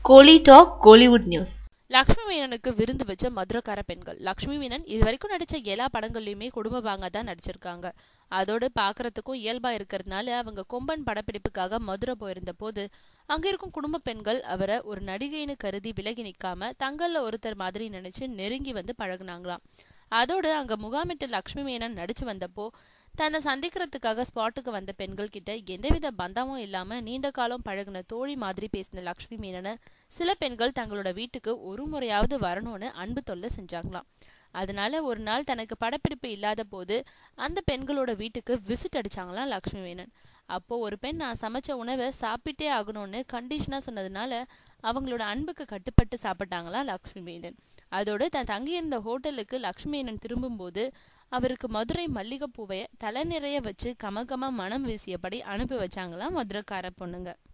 கோலி talk Kollywood news Lakshmi மேனனுக்கு விருந்து வச்ச மதுரக்கார பெண்கள் லக்ஷ்மி மேனன் இது வரைக்கும் நடிச்ச எல்லா படங்கள்லயுமே குடும்ப பாங்க தான் நடிச்சிருக்காங்க அதோடு பார்க்கறதுக்கும் இயல்பா இருக்கிறதுனால அவங்க கொம்பன் படப்பிடிப்புக்காக மதுரை போயிருந்த போது அங்க இருக்கும் குடும்ப பெண்கள் அவரை ஒரு நடிகைன்னு கருதி விலகி நிக்காம தங்கள்ல ஒருத்தர் மாதிரி நினைச்சு நெருங்கி வந்து பழகுனாங்களாம் அதோடு அங்க முகாமிட்டு லக்ஷ்மி மேனன் நடிச்சு வந்தப்போ தன்னை சந்திக்கிறதுக்காக ஸ்பாட்டுக்கு வந்த பெண்கள் கிட்ட எந்தவித பந்தமும் இல்லாம நீண்ட காலம் பழகுன தோழி மாதிரி பேசின லக்ஷ்மி மேனனை சில பெண்கள் தங்களோட வீட்டுக்கு ஒரு முறையாவது வரணும்னு அன்பு தொல்லை செஞ்சாங்களாம் அதனால ஒரு நாள் தனக்கு படப்பிடிப்பு இல்லாத போது அந்த பெண்களோட வீட்டுக்கு விசிட் அடிச்சாங்களாம் லக்ஷ்மி மேனன் அப்போ ஒரு பெண் நான் சமைச்ச உணவை சாப்பிட்டே ஆகணும்னு கண்டிஷனா சொன்னதுனால அவங்களோட அன்புக்கு கட்டுப்பட்டு சாப்பிட்டாங்களா லக்ஷ்மி மேனன் அதோடு தான் தங்கியிருந்த ஹோட்டலுக்கு லக்ஷ்மி மேனன் திரும்பும்போது அவருக்கு மதுரை மல்லிகைப்பூவை தலை நிறைய வச்சு கமகம மனம் வீசியபடி அனுப்பி வச்சாங்களாம் மதுரைக்கார பொண்ணுங்க